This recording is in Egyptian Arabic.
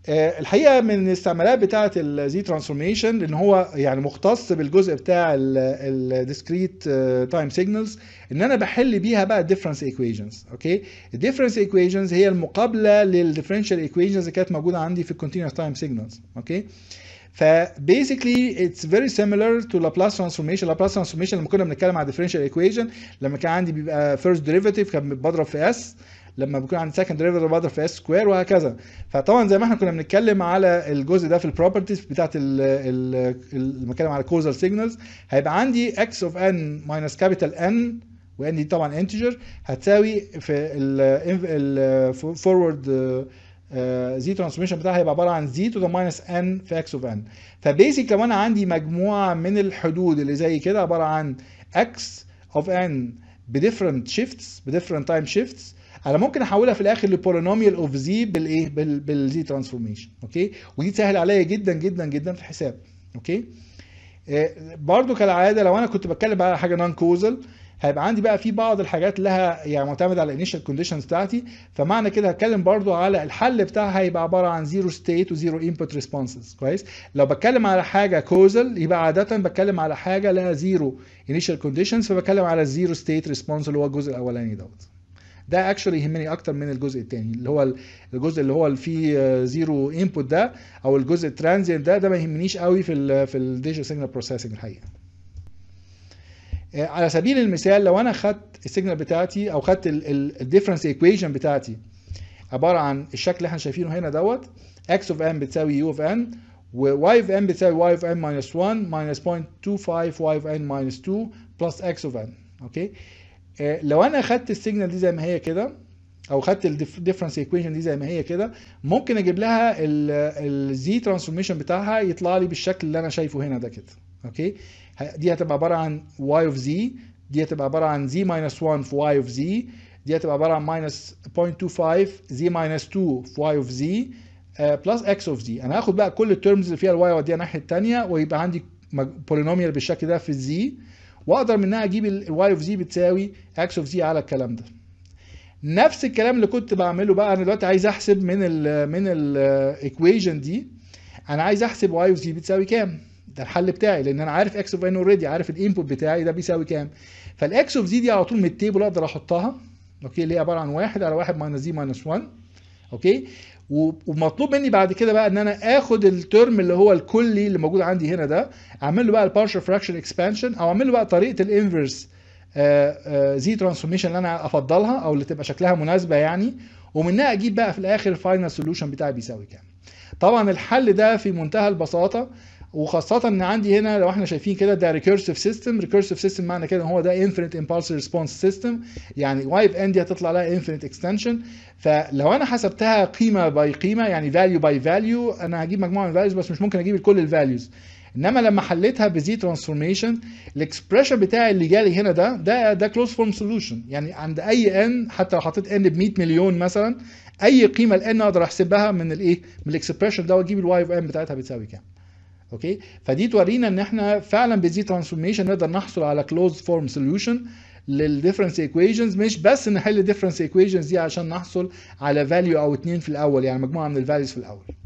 آه، الحقيقه من الاستعمالات بتاعه الزي ترانسفورميشن ان هو يعني مختص بالجزء بتاع الديسكريت تايم سيجنالز ان انا بحل بيها بقى الديفرنس ايكويشنز اوكي الديفرنس ايكويشنز هي المقابله للديفرنشال ايكويشنز اللي كانت موجوده عندي في الكونتينوس تايم سيجنالز اوكي فبيسكلي اتس فيري سيميلر تو لابلاس ترانسفورميشن لابلاس ترانسفورميشن لما كنا بنتكلم على ديفرنشال ايكويشن لما كان عندي بيبقى فيرست ديريفيتيف كان بضرب في اس لما بيكون عندي سكند ديريفيتيف بضرب في اس سكوير وهكذا فطبعا زي ما احنا كنا بنتكلم على الجزء ده في البروبرتيز بتاعت ال لما بنتكلم على كوزال سيجنالز هيبقى عندي اكس اوف ان ماينس كابيتال ان وان دي طبعا انتجر هتساوي في الفورورد زي ترانسفورميشن بتاعها هيبقى عباره عن زي تو ذا ماينس ان في اكس اوف ان فبيسك لو انا عندي مجموعه من الحدود اللي زي كده عباره عن اكس اوف ان بديفرنت شيفتس بديفرنت تايم شيفتس انا ممكن احولها في الاخر لبولينوميال اوف زي بالايه بالزي ترانسفورميشن اوكي ودي تسهل عليا جدا جدا جدا في الحساب اوكي آه، برضو كالعاده لو انا كنت بتكلم بقى على حاجه نون كوزل هيبقى عندي بقى في بعض الحاجات لها يعني معتمده على الانيشال كونديشنز بتاعتي فمعنى كده هتكلم برضو على الحل بتاعها هيبقى عباره عن زيرو ستيت وزيرو انبوت ريسبونسز كويس لو بتكلم على حاجه كوزل يبقى عاده بتكلم على حاجه لها زيرو انيشال كونديشنز فبتكلم على الزيرو ستيت ريسبونس اللي هو الجزء الاولاني دوت ده اكشولي يهمني اكتر من الجزء الثاني اللي هو الجزء اللي هو اللي فيه زيرو انبوت ده او الجزء الترانزيت ده ده ما يهمنيش قوي في ال في الديجيتال سيجنال بروسيسنج الحقيقه آه، على سبيل المثال لو انا خدت السيجنال بتاعتي او خدت الديفرنس ايكويشن بتاعتي عباره عن الشكل اللي احنا شايفينه هنا دوت x of n بتساوي u of n و y of n بتساوي y of n minus 1 minus 0.25 y of n minus 2 plus x of n اوكي آه، لو انا خدت السيجنال دي زي ما هي كده او خدت الديفرنس ايكويشن دي زي ما هي كده ممكن اجيب لها الزي ترانسفورميشن بتاعها يطلع لي بالشكل اللي انا شايفه هنا ده كده اوكي دي هتبقى عباره عن y of z دي هتبقى عباره عن z minus 1 في y of z دي هتبقى عباره عن minus 0.25 z minus 2 في y of z بلس x of z انا هاخد بقى كل الترمز اللي فيها الواي واوديها الناحيه الثانيه ويبقى عندي بولينوميال بالشكل ده في الزي واقدر منها اجيب الواي اوف زي بتساوي اكس اوف زي على الكلام ده نفس الكلام اللي كنت بعمله بقى انا دلوقتي عايز احسب من ال من الايكويشن دي انا عايز احسب واي اوف زي بتساوي كام ده الحل بتاعي لان انا عارف اكس اوف ان اوريدي عارف الانبوت بتاعي ده بيساوي كام فالاكس اوف زي دي على طول من التيبل اقدر احطها اوكي اللي هي عباره عن 1 على 1 ماينس زي ماينس 1 اوكي ومطلوب مني بعد كده بقى ان انا اخد الترم اللي هو الكلي اللي موجود عندي هنا ده اعمل له بقى البارشال فراكشن اكسبانشن او اعمل له بقى طريقه الانفرس زي ترانسفورميشن اللي انا افضلها او اللي تبقى شكلها مناسبه يعني ومنها اجيب بقى في الاخر الفاينل سوليوشن بتاعي بيساوي كام طبعا الحل ده في منتهى البساطه وخاصة ان عندي هنا لو احنا شايفين كده ده ريكيرسيف سيستم ريكيرسيف سيستم معنى كده ان هو ده انفينيت امبالس ريسبونس سيستم يعني واي اوف ان دي هتطلع لها انفينيت اكستنشن فلو انا حسبتها قيمة باي قيمة يعني فاليو باي فاليو انا هجيب مجموعة من الفاليوز بس مش ممكن اجيب كل الفاليوز انما لما حليتها بزي ترانسفورميشن الاكسبريشن بتاعي اللي جالي هنا ده ده ده كلوز فورم سوليوشن يعني عند اي ان حتى لو حطيت ان ب 100 مليون مثلا اي قيمه الان اقدر احسبها من الايه من الاكسبريشن ده واجيب الواي اوف ان بتاعتها بتساوي كام اوكي فدي تورينا ان احنا فعلا بزي ترانسفورميشن نقدر نحصل على كلوز فورم سوليوشن للديفرنس ايكويشنز مش بس نحل الديفرنس ايكويشنز دي عشان نحصل على فاليو او اتنين في الاول يعني مجموعه من الفاليوز في الاول